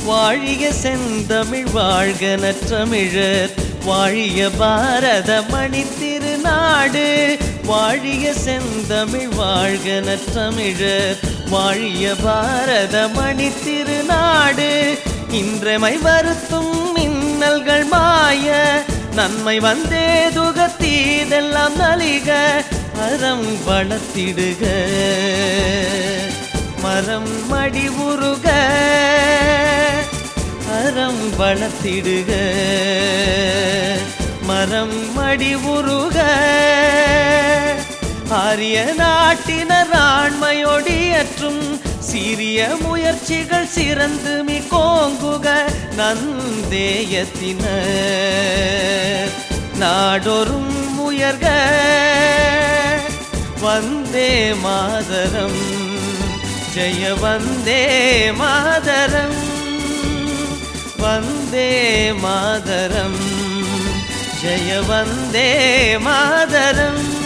வாழிய செந்தமிழ் வாழ்க நற்றமிழர் வாழிய பாரத மணி திருநாடு வாழிய செந்தமிழ் வாழ்க நற்றமிழர் வாழிய பாரத மணி திருநாடு இன்றமை வருத்தும் மின்னல்கள் மாய நன்மை வந்தே துகத்தீதெல்லாம் நலிக அறம் வளர்த்திடுக மரம் மடி உருக அறம் வளர்த்திடுக மரம் மடி உருக ஆரிய நாட்டினர் ஆண்மையொடியற்றும் சீரிய முயற்சிகள் சிறந்து மி கோங்குக நந்தேயத்தினர் நாடொரும் உயர்க வந்தே மாதரம் ஜெய வந்தே மாதரம் வந்தே மாதரம் ஜெய வந்தே மாதரம்